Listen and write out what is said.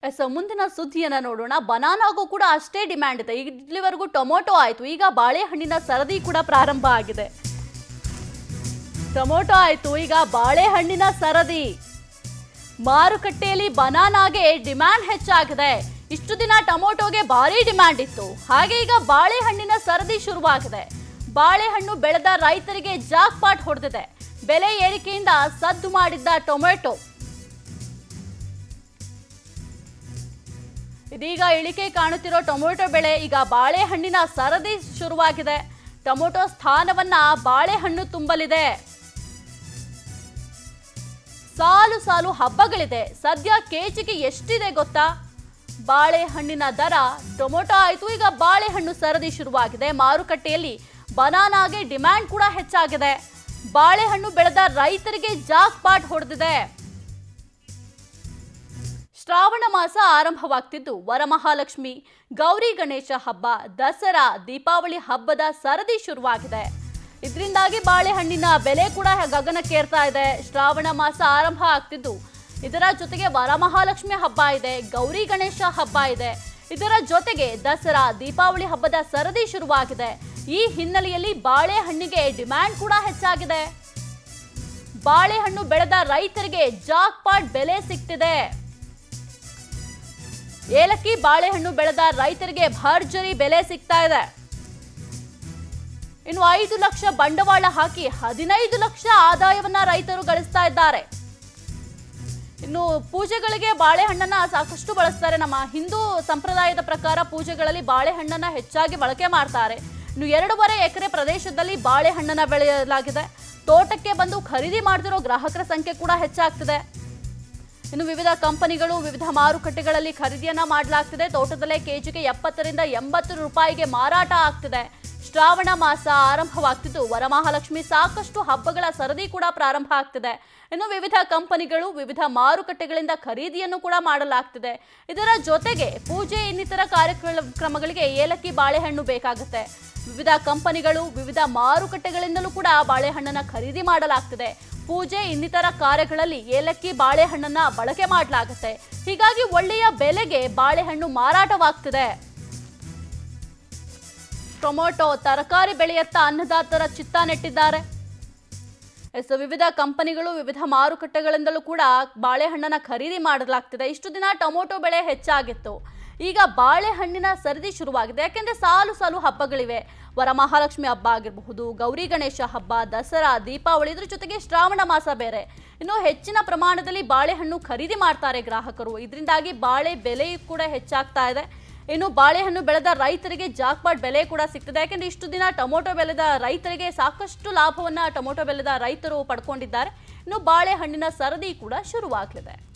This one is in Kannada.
ಎಸ್ ಮುಂದಿನ ಸುದ್ದಿಯನ್ನ ನೋಡೋಣ ಬನಾನಾಗೂ ಕೂಡ ಅಷ್ಟೇ ಡಿಮ್ಯಾಂಡ್ ಇದೆ ಇಲ್ಲಿವರೆಗೂ ಟೊಮೊಟೊ ಆಯ್ತು ಈಗ ಬಾಳೆಹಣ್ಣಿನ ಸರದಿ ಕೂಡ ಪ್ರಾರಂಭ ಆಗಿದೆ ಟೊಮೊಟೊ ಆಯ್ತು ಈಗ ಬಾಳೆಹಣ್ಣಿನ ಸರದಿ ಮಾರುಕಟ್ಟೆಯಲ್ಲಿ ಬನಾನಾಗೆ ಡಿಮ್ಯಾಂಡ್ ಹೆಚ್ಚಾಗಿದೆ ಇಷ್ಟು ದಿನ ಟೊಮೊಟೊಗೆ ಭಾರಿ ಡಿಮ್ಯಾಂಡ್ ಇತ್ತು ಹಾಗೆ ಈಗ ಬಾಳೆಹಣ್ಣಿನ ಸರದಿ ಶುರುವಾಗಿದೆ ಬಾಳೆಹಣ್ಣು ಬೆಳೆದ ರೈತರಿಗೆ ಜಾಕ್ ಪಾಟ್ ಹೊಡೆದಿದೆ ಬೆಲೆ ಏರಿಕೆಯಿಂದ ಸದ್ದು ಮಾಡಿದ್ದ ಟೊಮೆಟೊ ಇದೀಗ ಇಳಿಕೆ ಕಾಣುತ್ತಿರೋ ಟೊಮೊಟೊ ಬೆಳೆ ಈಗ ಬಾಳೆಹಣ್ಣಿನ ಸರದಿ ಶುರುವಾಗಿದೆ ಟೊಮೊಟೊ ಸ್ಥಾನವನ್ನ ಬಾಳೆಹಣ್ಣು ತುಂಬಲಿದೆ ಸಾಲು ಸಾಲು ಹಬ್ಬಗಳಿದೆ ಸದ್ಯ ಕೆಜಿಗೆ ಎಷ್ಟಿದೆ ಗೊತ್ತಾ ಬಾಳೆಹಣ್ಣಿನ ದರ ಟೊಮೊಟೊ ಆಯಿತು ಈಗ ಬಾಳೆಹಣ್ಣು ಸರದಿ ಶುರುವಾಗಿದೆ ಮಾರುಕಟ್ಟೆಯಲ್ಲಿ ಬನಾನಾಗೆ ಡಿಮ್ಯಾಂಡ್ ಕೂಡ ಹೆಚ್ಚಾಗಿದೆ ಬಾಳೆಹಣ್ಣು ಬೆಳೆದ ರೈತರಿಗೆ ಜಾಕ್ ಪಾಟ್ ಹೊಡೆದಿದೆ ಶ್ರಾವಣ ಮಾಸ ಆರಂಭವಾಗ್ತಿದ್ದು ವರಮಹಾಲಕ್ಷ್ಮಿ ಗೌರಿ ಗಣೇಶ ಹಬ್ಬ ದಸರಾ ದೀಪಾವಳಿ ಹಬ್ಬದ ಸರದಿ ಶುರುವಾಗಿದೆ ಇದರಿಂದಾಗಿ ಬಾಳೆಹಣ್ಣಿನ ಬೆಲೆ ಕೂಡ ಗಗನಕ್ಕೇರ್ತಾ ಇದೆ ಶ್ರಾವಣ ಮಾಸ ಆರಂಭ ಆಗ್ತಿದ್ದು ಇದರ ಜೊತೆಗೆ ವರಮಹಾಲಕ್ಷ್ಮಿ ಹಬ್ಬ ಇದೆ ಗೌರಿ ಗಣೇಶ ಹಬ್ಬ ಇದೆ ಇದರ ಜೊತೆಗೆ ದಸರಾ ದೀಪಾವಳಿ ಹಬ್ಬದ ಸರದಿ ಶುರುವಾಗಿದೆ ಈ ಹಿನ್ನೆಲೆಯಲ್ಲಿ ಬಾಳೆಹಣ್ಣಿಗೆ ಡಿಮ್ಯಾಂಡ್ ಕೂಡ ಹೆಚ್ಚಾಗಿದೆ ಬಾಳೆಹಣ್ಣು ಬೆಳೆದ ರೈತರಿಗೆ ಜಾಕ್ ಪಾಟ್ ಬೆಲೆ ಸಿಗ್ತಿದೆ ಏಲಕ್ಕಿ ಬಾಳೆಹಣ್ಣು ಬೆಳೆದ ರೈತರಿಗೆ ಭರ್ಜರಿ ಬೆಲೆ ಸಿಗ್ತಾ ಇದೆ ಇನ್ನು ಐದು ಲಕ್ಷ ಬಂಡವಾಳ ಹಾಕಿ ಹದಿನೈದು ಲಕ್ಷ ಆದಾಯವನ್ನ ರೈತರು ಗಳಿಸ್ತಾ ಇದ್ದಾರೆ ಇನ್ನು ಪೂಜೆಗಳಿಗೆ ಬಾಳೆಹಣ್ಣನ್ನ ಸಾಕಷ್ಟು ಬಳಸ್ತಾರೆ ನಮ್ಮ ಹಿಂದೂ ಸಂಪ್ರದಾಯದ ಪ್ರಕಾರ ಪೂಜೆಗಳಲ್ಲಿ ಬಾಳೆಹಣ್ಣನ್ನ ಹೆಚ್ಚಾಗಿ ಬಳಕೆ ಮಾಡ್ತಾರೆ ಇನ್ನು ಎರಡೂವರೆ ಎಕರೆ ಪ್ರದೇಶದಲ್ಲಿ ಬಾಳೆಹಣ್ಣನ್ನ ಬೆಳೆಯಲಾಗಿದೆ ತೋಟಕ್ಕೆ ಬಂದು ಖರೀದಿ ಮಾಡ್ತಿರೋ ಗ್ರಾಹಕರ ಸಂಖ್ಯೆ ಕೂಡ ಹೆಚ್ಚಾಗ್ತಿದೆ ಇನ್ನು ವಿವಿಧ ಕಂಪನಿಗಳು ವಿವಿಧ ಮಾರುಕಟ್ಟೆಗಳಲ್ಲಿ ಖರೀದಿಯನ್ನ ಮಾಡಲಾಗ್ತಿದೆ ತೋಟದಲ್ಲೇ ಕೆಜಿಗೆ ಎಪ್ಪತ್ತರಿಂದ ಎಂಬತ್ತು ರೂಪಾಯಿಗೆ ಮಾರಾಟ ಆಗ್ತಿದೆ ಶ್ರಾವಣ ಮಾಸ ಆರಂಭವಾಗ್ತಿದ್ದು ವರಮಹಾಲಕ್ಷ್ಮಿ ಸಾಕಷ್ಟು ಹಬ್ಬಗಳ ಸರದಿ ಕೂಡ ಪ್ರಾರಂಭ ಆಗ್ತಿದೆ ಇನ್ನು ವಿವಿಧ ಕಂಪನಿಗಳು ವಿವಿಧ ಮಾರುಕಟ್ಟೆಗಳಿಂದ ಖರೀದಿಯನ್ನು ಕೂಡ ಮಾಡಲಾಗ್ತಿದೆ ಇದರ ಜೊತೆಗೆ ಪೂಜೆ ಇನ್ನಿತರ ಕಾರ್ಯಕ್ರಮಗಳಿಗೆ ಏಲಕ್ಕಿ ಬಾಳೆಹಣ್ಣು ಬೇಕಾಗುತ್ತೆ ವಿವಿಧ ಕಂಪನಿಗಳು ವಿವಿಧ ಮಾರುಕಟ್ಟೆಗಳಿಂದಲೂ ಕೂಡ ಬಾಳೆಹಣ್ಣನ್ನ ಖರೀದಿ ಮಾಡಲಾಗ್ತಿದೆ ಪೂಜೆ ಇನ್ನಿತರ ಕಾರ್ಯಗಳಲ್ಲಿ ಏಲಕ್ಕಿ ಬಾಳೆಹಣ್ಣನ್ನ ಬಳಕೆ ಮಾಡಲಾಗುತ್ತೆ ಹೀಗಾಗಿ ಒಳ್ಳೆಯ ಬೆಲೆಗೆ ಬಾಳೆಹಣ್ಣು ಮಾರಾಟವಾಗ್ತಿದೆ ಟೊಮೊಟೊ ತರಕಾರಿ ಬೆಳೆಯತ್ತ ಅನ್ನದಾತರ ಚಿತ್ತ ನೆಟ್ಟಿದ್ದಾರೆ ಎಸ್ ವಿವಿಧ ಕಂಪನಿಗಳು ವಿವಿಧ ಮಾರುಕಟ್ಟೆಗಳಿಂದಲೂ ಕೂಡ ಬಾಳೆಹಣ್ಣನ್ನ ಖರೀದಿ ಮಾಡಲಾಗ್ತಿದೆ ಇಷ್ಟು ದಿನ ಟೊಮೊಟೊ ಬೆಳೆ ಹೆಚ್ಚಾಗಿತ್ತು ಈಗ ಬಾಳೆಹಣ್ಣಿನ ಸರದಿ ಶುರುವಾಗಿದೆ ಯಾಕೆಂದ್ರೆ ಸಾಲು ಸಾಲು ಹಬ್ಬಗಳಿವೆ ವರಮಹಾಲಕ್ಷ್ಮಿ ಹಬ್ಬ ಆಗಿರಬಹುದು ಗೌರಿ ಗಣೇಶ ಹಬ್ಬ ದಸರಾ ದೀಪಾವಳಿ ಇದ್ರ ಜೊತೆಗೆ ಶ್ರಾವಣ ಮಾಸ ಬೇರೆ ಇನ್ನು ಹೆಚ್ಚಿನ ಪ್ರಮಾಣದಲ್ಲಿ ಬಾಳೆಹಣ್ಣು ಖರೀದಿ ಮಾಡ್ತಾರೆ ಗ್ರಾಹಕರು ಇದರಿಂದಾಗಿ ಬಾಳೆ ಬೆಲೆಯೂ ಕೂಡ ಹೆಚ್ಚಾಗ್ತಾ ಇದೆ ಇನ್ನು ಬಾಳೆಹಣ್ಣು ಬೆಳೆದ ರೈತರಿಗೆ ಜಾಕ್ಪಾಟ್ ಬೆಲೆ ಕೂಡ ಸಿಗ್ತದೆ ಯಾಕೆಂದ್ರೆ ಇಷ್ಟು ದಿನ ಟೊಮೊಟೊ ಬೆಳೆದ ರೈತರಿಗೆ ಸಾಕಷ್ಟು ಲಾಭವನ್ನ ಟೊಮೊಟೊ ಬೆಳೆದ ರೈತರು ಪಡ್ಕೊಂಡಿದ್ದಾರೆ ಇನ್ನು ಬಾಳೆಹಣ್ಣಿನ ಸರದಿ ಕೂಡ ಶುರುವಾಗಲಿದೆ